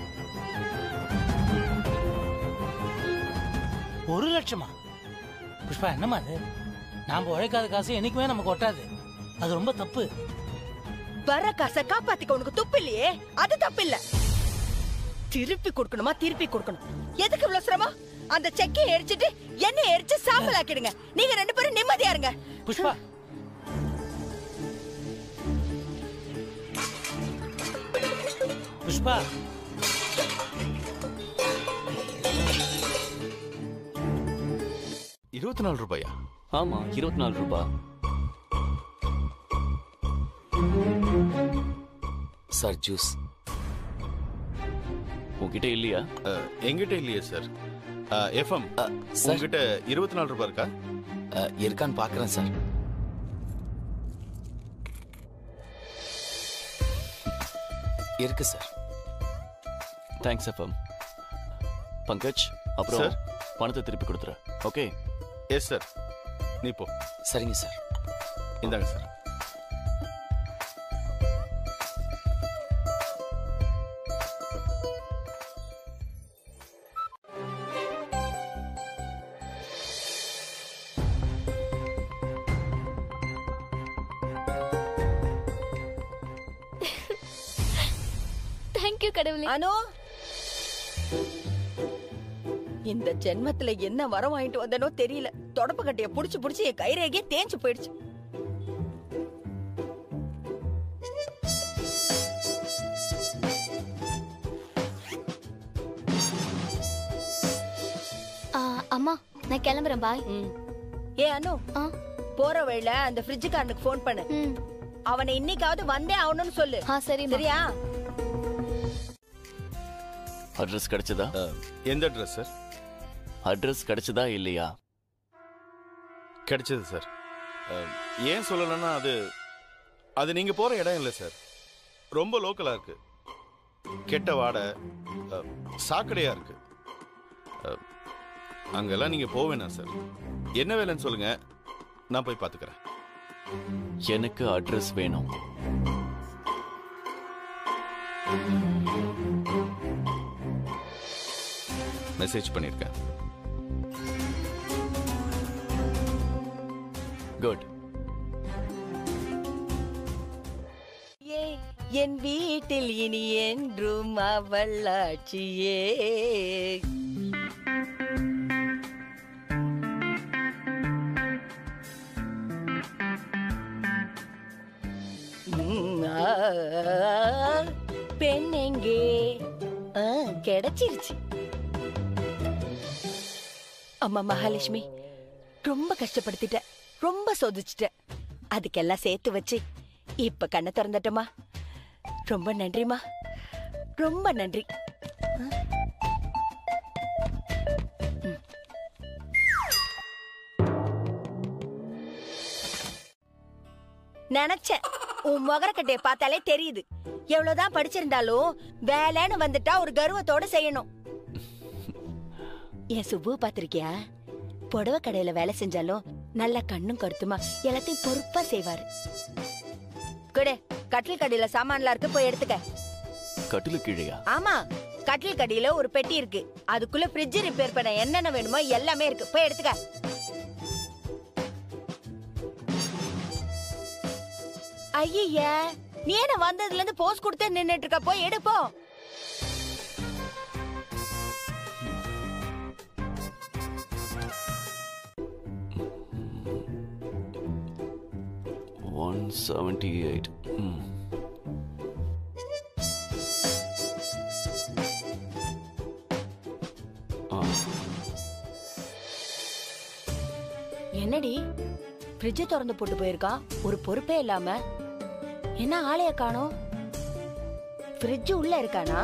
ஒரு லட்சமா புஷ்பா என்னம்மா அது நாம உழைக்காத காசு என்னைக்குமே நமக்கு ஒட்டாது அது ரொம்ப தப்பு வர காசை காப்பாத்திக்க உனக்கு துப்பு இல்லையே அது தப்பு இல்ல திருப்பி கொடுக்கணுமா திருப்பி கொடுக்கணும் எதுக்கு இவ்வளவு சிரமம் அந்த செக்கை எரிச்சிட்டு எண்ணெய் எரிச்சு சாம்பல் ஆக்கிடுங்க நீங்க ரெண்டு பேரும் நிம்மதியா இருங்க புஷ்பா புஷ்பா இருபத்தி நாலு ரூபாயா ஆமா இருபத்தி நாலு ரூபாய் சார் ஜூஸ் உங்ககிட்ட இல்லையா எங்கிட்ட இல்லையே சார் எஃப்எம் உங்ககிட்ட இருபத்தி நாலு ரூபாய் இருக்கா இருக்கான்னு பாக்குறேன் சார் இருக்கு சார் தேங்க்ஸ் எஃப்எம் பங்கஜ் அப்புறம் Sir. பணத்தை திருப்பி கொடுத்துரு ஓகே எஸ் சார் நீ போ சரிங்க சார் இந்தாங்க சார் தேங்க்யூ கடவுளே அனு இந்த ஜென்மத்துல என்ன வரம் வாங்கிட்டு வந்தனோ தெரியல தொடப்பு கட்டைய புடிச்சு புடிச்சு என் கைரேகையே தேஞ்சு போயிடுச்சு ஆ, அம்மா நான் கிளம்புறேன் பாய் ஏ அனு போற வழியில அந்த ஃப்ரிட்ஜுக்காரனுக்கு ஃபோன் பண்ணு அவனை இன்னைக்காவது வந்தே ஆகணும்னு சொல்லு சரியா அட்ரஸ் கிடைச்சதா எந்த அட்ரஸ் சார் அட்ரஸ் கிடைச்சதா இல்லையா கிடைச்சது சார் அஹ், ஏன் சொல்லலைன்னா அது அது நீங்க போற இடம் இல்லை சார் ரொம்ப லோக்கலா இருக்கு கெட்ட வாடை அஹ், சாக்கடையா இருக்கு அஹ், அங்கெல்லாம் நீங்க போக வேணாம் சார் என்ன வேலைன்னு சொல்லுங்க நான் போய் பாத்துக்கிறேன் எனக்கு அட்ரஸ் வேணும் மெசேஜ் பண்ணிருக்கேன் குட் ஏ என் வீட்டில் இனி என்றும் அவள் ஆட்சியே உம், ஆ, பெண் எங்கே ஆ, கிடைச்சிருச்சு அம்மா மகாலட்சுமி ரொம்ப கஷ்டப்படுத்திட்ட ரொம்ப சோதிச்சிட்ட அதுக்கெல்லாம் சேர்த்து வச்சு இப்ப கண்ணை திறந்துட்டமா ரொம்ப நன்றிமா ரொம்ப நன்றி நினைச்சேன் உன் முகரக்கட்டைய பார்த்தாலே தெரியுது எவ்வளவுதான் படிச்சிருந்தாலும் வேலைன்னு வந்துட்டா ஒரு கர்வத்தோட செய்யணும் என் சுப்பு பாத்திருக்கியா புடவை கடையில வேலை செஞ்சாலும் நல்ல கண்ணும் கருத்துமா எல்லாத்தையும் பொறுப்பா செய்வாரு குடு கட்டில் கடையில சாமான்லாம் இருக்கு போய் எடுத்துக்க கட்டிலு கீழையா ஆமா கட்டில் கடையில ஒரு பெட்டி இருக்கு அதுக்குள்ள ஃப்ரிட்ஜ் ரிப்பேர் பண்ண என்னென்ன வேணுமோ எல்லாமே இருக்கு போய் எடுத்துக்க ஐய நீ என்ன வந்ததுல இருந்து போஸ் கொடுத்தே நின்னுட்டு இருக்க போய் எடுப்போ ஒன் செவன்டி எயிட் என்னடி ஃப்ரிட்ஜ் திறந்து போட்டு போயிருக்கா ஒரு பொறுப்பே இல்லாம என்ன ஆளைய காணோம் ஃப்ரிட்ஜ் உள்ள இருக்கானா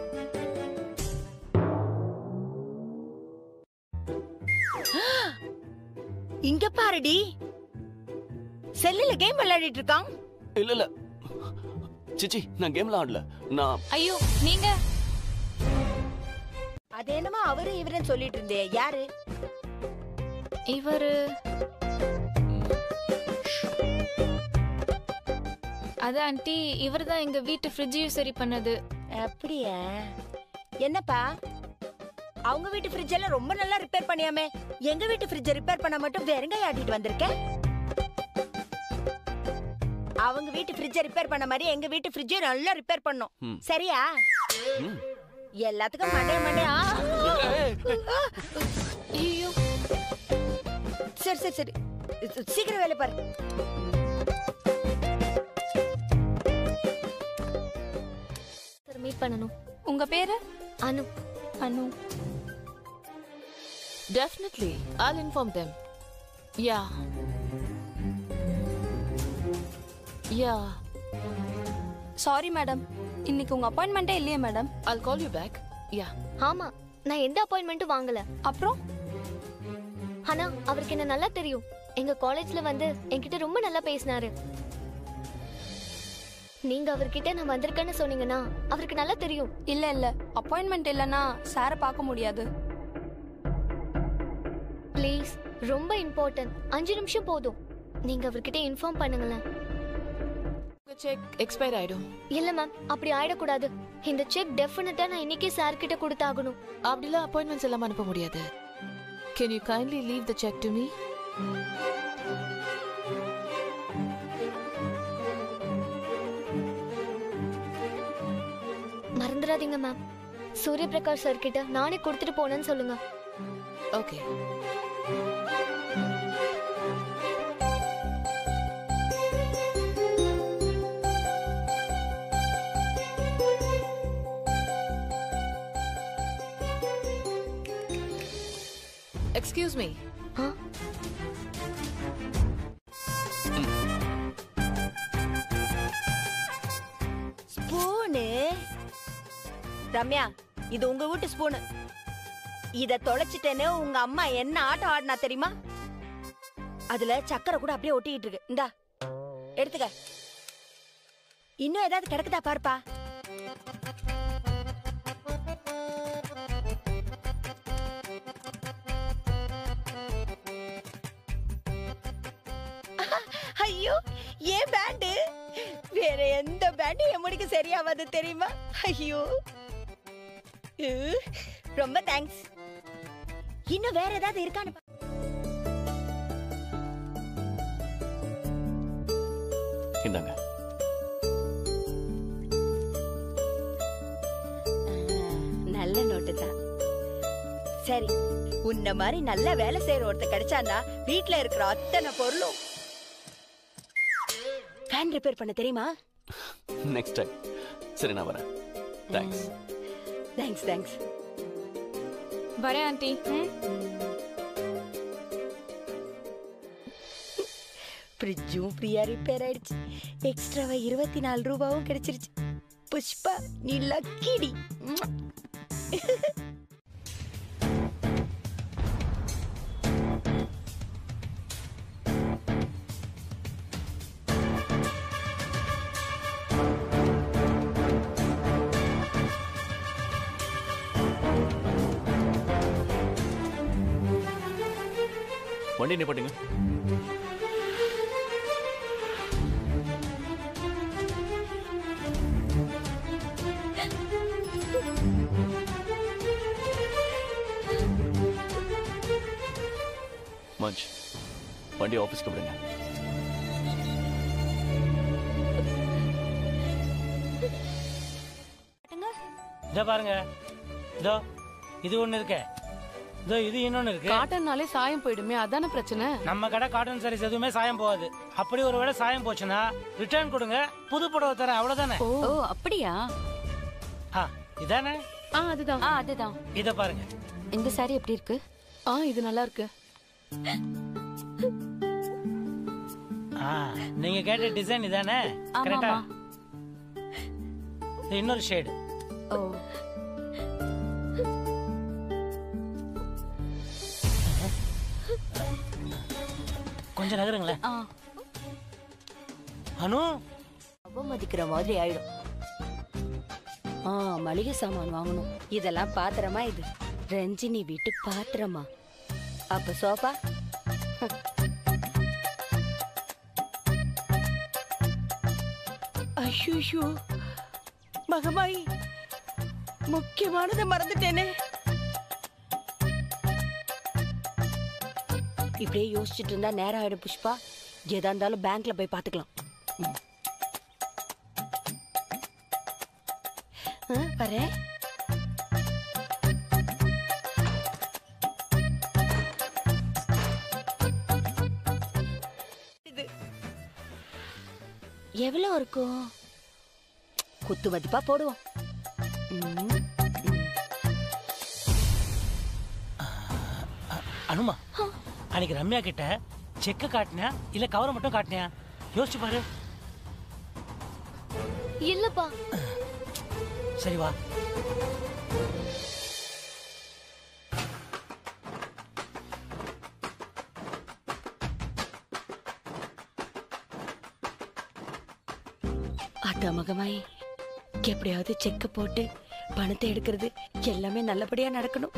இங்க பாருடி செல்லுல கேம் விளையாடிட்டு இருக்கான் இல்ல இல்ல சிச்சி நான் கேம்ல ஆடல நான் ஐயோ நீங்க அது என்னமா அவரு இவருன்னு சொல்லிட்டு இருந்தே யாரு இவரு அது ஆண்டி இவர் தான் எங்க வீட்டு ஃப்ரிட்ஜையும் சரி பண்ணது அப்படியா என்னப்பா அவங்க வீட்டு ஃப்ரிட்ஜ் எல்லாம் ரொம்ப நல்லா ரிப்பேர் பண்ணியாமே எங்க வீட்டு ஃப்ரிட்ஜ ரிப்பேர் பண்ண மட்டும் வெறுங்க ஆட்டிட்டு வந்திருக்க அவங்க வீட்டு ஃப்ரிட்ஜ ரிப்பேர் பண்ண மாதிரி எங்க வீட்டு ஃப்ரிட்ஜை நல்லா ரிப்பேர் பண்ணோம் ம். சரியா ம். எல்லாத்துக்கும் மண்டே மண்டையா ஐயோ சரி சரி சரி சீக்கிரம் வேலை பாரு சார் மீட் பண்ணணும் உங்க பேரு Anu Anu Definitely. I'll inform them. Yeah. Yeah. Sorry madam இன்னைக்கு உங்க அப்பாயின்மெண்ட்டே இல்லையே madam I'll call you back. Yeah. ஆமா நான் எந்த அப்பாயின்மெண்ட்டும் வாங்கல அப்புறம் ஆனா அவருக்கு என்ன நல்லா தெரியும் எங்க காலேஜ்ல வந்து என்கிட்ட ரொம்ப நல்லா பேசினாரு நீங்க அவர்கிட்ட நான் வந்திருக்கேன்னு சொன்னீங்கன்னா அவருக்கு நல்லா தெரியும் இல்ல இல்ல அப்பாயின்மெண்ட் இல்லனா சாரை பார்க்க முடியாது ப்ளீஸ் ரொம்ப இம்பார்ட்டன்ட் அஞ்சு நிமிஷம் போதும் நீங்க அவர்கிட்ட இன்ஃபார்ம் பண்ணுங்களேன் உங்க செக் எக்ஸ்பயர் ஆயிடும் இல்ல மேம் அப்படி ஆயிடக்கூடாது இந்த செக் டெஃபினட்டா நான் இன்னைக்கே சார் கிட்ட கொடுத்தாகணும் அப்படிலாம் அப்பாயின்மெண்ட்ஸ் எல்லாம் அனுப்ப முடியாது can you kindly leave the cheque to me மறந்துடாதீங்க மேம் சூரிய பிரகாஷ் சார் கிட்ட நானே கொடுத்துட்டு போனேன்னு சொல்லுங்க okay excuse me spoon Ramya இது உங்க வீட்டு ஸ்பூனு இத தொலைச்சிட்டேன்னு உங்க அம்மா என்ன ஆட்டம் ஆடினா தெரியுமா அதுல சக்கரை கூட அப்படியே ஒட்டிக்கிட்டு இருக்கு இந்தா எடுத்துக்க இன்னும் ஏதாவது கிடக்குதா பாருப்பா ஐயோ ஏன் பேண்டு வேற எந்த பேண்டும் என் முடிக்கு சரியாவது தெரியுமா ஐயோ உ, ரொம்ப தேங்க்ஸ் இன்னும் வேற ஏதாவது இருக்கான்னு பா- இந்தாங்க நல்ல நோட்டு தான் சரி உன்ன மாதிரி நல்ல வேலை செய்யற ஒருத்தர் கிடைச்சான்னா வீட்ல இருக்கிற அத்தனை பொருளும் ஃபேன் ரிப்பேர் பண்ண தெரியுமா நெக்ஸ்ட் டைம் சரி நான் வரேன் தேங்க்ஸ் தேங்க்ஸ் தேங்க்ஸ் வரேன் ஆண்டி ஃப்ரிட்ஜும் ஃப்ரீயா ரிப்பேர் ஆயிடுச்சு எக்ஸ்ட்ராவா இருபத்தி நாலு ரூபாவும் கிடைச்சிருச்சு புஷ்பா நீ லக்கிடி வண்டி நிப்பாட்டுங்க மஞ்ச் வண்டி ஆஃபீஸ்க்கு விடுங்க இதோ பாருங்க இதோ இது ஒண்ணு இருக்கே இதோ இது இன்னொன்னு இருக்கு காட்டன்னாலே சாயம் போயிடுமே அதானே பிரச்சனை நம்ம கடை காட்டன் சாரீஸ் எதுவுமே சாயம் போகாது அப்படி ஒரு வேளை சாயம் போச்சுன்னா ரிட்டர்ன் கொடுங்க புது புடவை தரேன் அவ்வளவுதானே ஓ அப்படியா ஆ இதானே ஆ அதுதான் ஆ அதுதான் இத பாருங்க இந்த சாரி எப்படி இருக்கு ஆ இது நல்லா இருக்கு ஆ நீங்க கேட்ட டிசைன் இதானே ஆமா, கரெக்டா ஆமா. இது இன்னொரு ஷேடு ஓ கொஞ்சம் நகருங்களேன் அனு அவமதிக்கிற மாதிரி ஆயிடும் ஆ மளிகை சாமான் வாங்கணும் இதெல்லாம் பாத்திரமா இது ரஞ்சினி வீட்டு பாத்திரமா அப்ப சோஃபா ஐயோ மகமாயி முக்கியமானதை மறந்துட்டேனே இப்படியே யோசிச்சுட்டு இருந்தா நேரம் ஆயிடும் புஷ்பா எதா இருந்தாலும் பேங்க்ல போய் பாத்துக்கலாம் ம். ஆ, வரேன் எவ்வளவு இருக்கும் குத்து மதிப்பா போடுவோம் ம். அனுமா அன்னைக்கு ரம்யா கிட்ட செக்க காட்டினியா இல்ல கவரை மட்டும் காட்டினியா யோசிச்சு பாரு இல்லப்பா சரி வா அத்தா மகமாயி எப்படியாவது செக்க போட்டு பணத்தை எடுக்கிறது எல்லாமே நல்லபடியா நடக்கணும்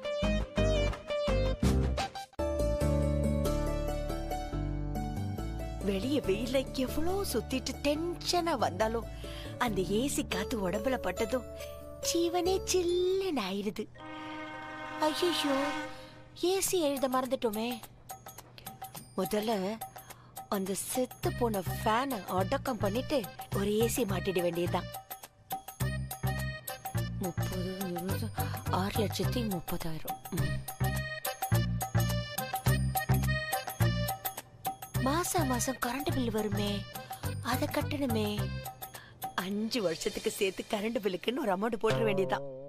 வெளிய வெயில எவ்வளோ சுத்திட்டு டென்ஷனா வந்தாலும் அந்த ஏசி காத்து உடம்புல பட்டதும் ஜீவனே சில்லுன்னு ஆயிடுது ஐயோ ஏசி எழுத மறந்துட்டோமே முதல்ல அந்த செத்து போன ஃபேனை அடக்கம் பண்ணிட்டு ஒரு ஏசி மாட்டிட வேண்டியதுதான் முப்பது இருபது ஆறு லட்சத்தி முப்பதாயிரம் ம். மாசம் மாசம் கரண்ட் பில் வருமே அதை கட்டணுமே அஞ்சு வருஷத்துக்கு சேர்த்து கரண்ட் பில்லுக்குன்னு ஒரு அமௌண்ட் போட்டுற வேண்டியதுதான்